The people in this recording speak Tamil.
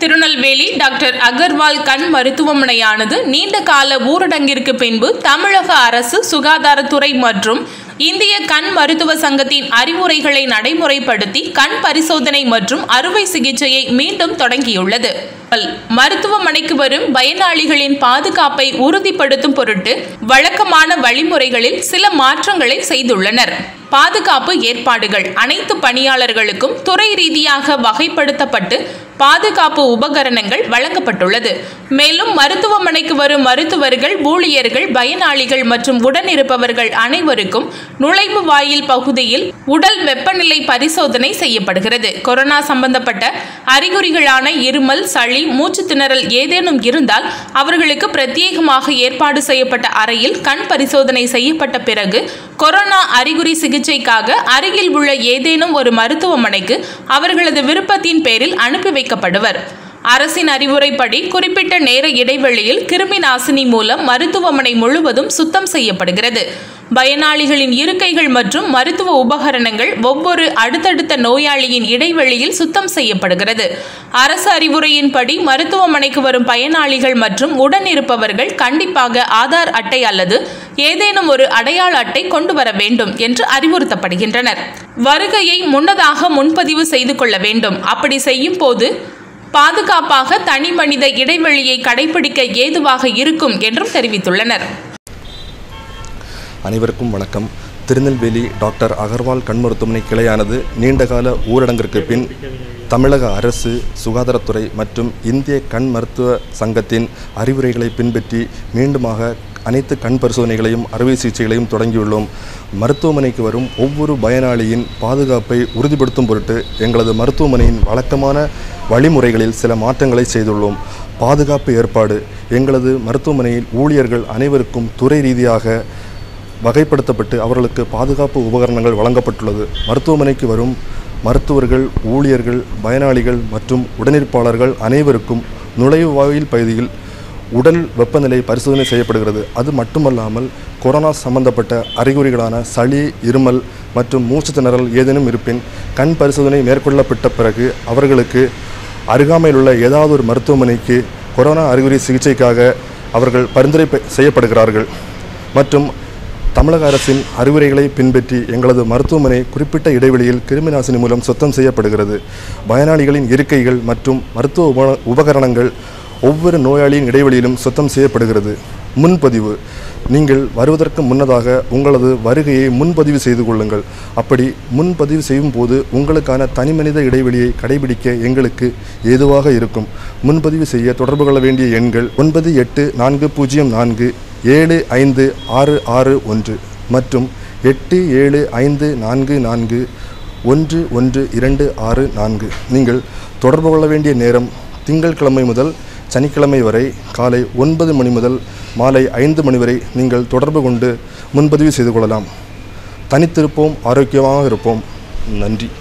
திருநெல்வேலி டாக்டர் அகர்வால் கண் மருத்துவமனையானது நீண்ட கால ஊரடங்கிற்கு பின்பு தமிழக அரசு சுகாதாரத்துறை மற்றும் இந்திய கண் மருத்துவ சங்கத்தின் அறிவுரைகளை நடைமுறைப்படுத்தி கண் பரிசோதனை மற்றும் அறுவை சிகிச்சையை மீண்டும் தொடங்கியுள்ளது மருத்துவமனைக்கு வரும் பயனாளிகளின் பாதுகாப்பை உறுதிப்படுத்தும் பொருட்டு வழக்கமான வழிமுறைகளில் சில மாற்றங்களை செய்துள்ளனர் பாதுகாப்பு ஏற்பாடுகள் அனைத்து பணியாளர்களுக்கும் துறை ரீதியாக வகைப்படுத்தப்பட்டு பாதுகாப்பு உபகரணங்கள் வழங்கப்பட்டுள்ளது மேலும் மருத்துவமனைக்கு வரும் மருத்துவர்கள் ஊழியர்கள் பயனாளிகள் மற்றும் உடனிருப்பவர்கள் அனைவருக்கும் நுழைவு வாயில் பகுதியில் உடல் வெப்பநிலை பரிசோதனை செய்யப்படுகிறது கொரோனா சம்பந்தப்பட்ட அறிகுறிகளான இருமல் சளி மூச்சு திணறல் ஏதேனும் இருந்தால் அவர்களுக்கு பிரத்யேகமாக ஏற்பாடு செய்யப்பட்ட அறையில் கண் பரிசோதனை செய்யப்பட்ட பிறகு கொரோனா அறிகுறி சிகிச்சைக்காக அருகில் உள்ள ஏதேனும் ஒரு மருத்துவமனைக்கு அவர்களது விருப்பத்தின் பேரில் அனுப்பி வைக்கப்படுவர் அரசின் அறிவுரைப்படி குறிப்பிட்ட நேர இடைவெளியில் கிருமி நாசினி மூலம் மருத்துவமனை முழுவதும் சுத்தம் செய்யப்படுகிறது பயனாளிகளின் இருக்கைகள் மற்றும் மருத்துவ உபகரணங்கள் ஒவ்வொரு அடுத்தடுத்த நோயாளியின் இடைவெளியில் சுத்தம் செய்யப்படுகிறது அரசு அறிவுரையின்படி மருத்துவமனைக்கு வரும் பயனாளிகள் மற்றும் உடனிருப்பவர்கள் கண்டிப்பாக ஆதார் அட்டை அல்லது ஏதேனும் ஒரு அடையாள அட்டை கொண்டு வர வேண்டும் என்று அறிவுறுத்தப்படுகின்றனர் வருகையை முன்னதாக முன்பதிவு செய்து கொள்ள வேண்டும் அப்படி செய்யும் போது பாதுகாப்பாக தனி மனித இடைவெளியை கடைபிடிக்க ஏதுவாக இருக்கும் என்றும் தெரிவித்துள்ளனர் அனைவருக்கும் வணக்கம் திருநெல்வேலி டாக்டர் அகர்வால் கண் மருத்துவமனை கிளையானது நீண்டகால ஊரடங்கிற்கு பின் தமிழக அரசு சுகாதாரத்துறை மற்றும் இந்திய கண் மருத்துவ சங்கத்தின் அறிவுரைகளை பின்பற்றி மீண்டுமாக அனைத்து கண் பரிசோதனைகளையும் அறுவை சிகிச்சைகளையும் தொடங்கியுள்ளோம் மருத்துவமனைக்கு வரும் ஒவ்வொரு பயனாளியின் பாதுகாப்பை உறுதிப்படுத்தும் பொருட்டு எங்களது மருத்துவமனையின் வழக்கமான வழிமுறைகளில் சில மாற்றங்களை செய்துள்ளோம் பாதுகாப்பு ஏற்பாடு எங்களது மருத்துவமனையில் ஊழியர்கள் அனைவருக்கும் துறை ரீதியாக வகைப்படுத்தப்பட்டு அவர்களுக்கு பாதுகாப்பு உபகரணங்கள் வழங்கப்பட்டுள்ளது மருத்துவமனைக்கு வரும் மருத்துவர்கள் ஊழியர்கள் பயனாளிகள் மற்றும் உடனிருப்பாளர்கள் அனைவருக்கும் நுழைவு வாயில் பகுதியில் உடல் வெப்பநிலை பரிசோதனை செய்யப்படுகிறது அது மட்டுமல்லாமல் கொரோனா சம்பந்தப்பட்ட அறிகுறிகளான சளி இருமல் மற்றும் மூச்சு திணறல் ஏதேனும் இருப்பின் கண் பரிசோதனை மேற்கொள்ளப்பட்ட பிறகு அவர்களுக்கு அருகாமையில் உள்ள ஏதாவது ஒரு மருத்துவமனைக்கு கொரோனா அறிகுறி சிகிச்சைக்காக அவர்கள் பரிந்துரை பெ- செய்யப்படுகிறார்கள் மற்றும் தமிழக அரசின் அறிவுரைகளை பின்பற்றி எங்களது மருத்துவமனை குறிப்பிட்ட இடைவெளியில் கிருமி நாசினி மூலம் சுத்தம் செய்யப்படுகிறது பயனாளிகளின் இருக்கைகள் மற்றும் மருத்துவ உப உபகரணங்கள் ஒவ்வொரு நோயாளியின் இடைவெளியிலும் சுத்தம் செய்யப்படுகிறது முன்பதிவு நீங்கள் வருவதற்கு முன்னதாக உங்களது வருகையை முன்பதிவு செய்து கொள்ளுங்கள் அப்படி முன்பதிவு செய்யும் போது உங்களுக்கான தனிமனித இடைவெளியை கடைபிடிக்க எங்களுக்கு ஏதுவாக இருக்கும் முன்பதிவு செய்ய தொடர்பு கொள்ள வேண்டிய எண்கள் ஒன்பது எட்டு நான்கு பூஜ்ஜியம் நான்கு ஏழு ஐந்து ஆறு ஆறு ஒன்று மற்றும் எட்டு ஏழு ஐந்து நான்கு நான்கு ஒன்று ஒன்று இரண்டு ஆறு நான்கு நீங்கள் தொடர்பு கொள்ள வேண்டிய நேரம் திங்கட்கிழமை முதல் சனிக்கிழமை வரை காலை ஒன்பது மணி முதல் மாலை ஐந்து மணி வரை நீங்கள் தொடர்பு கொண்டு முன்பதிவு செய்து கொள்ளலாம் தனித்திருப்போம் ஆரோக்கியமாக இருப்போம் நன்றி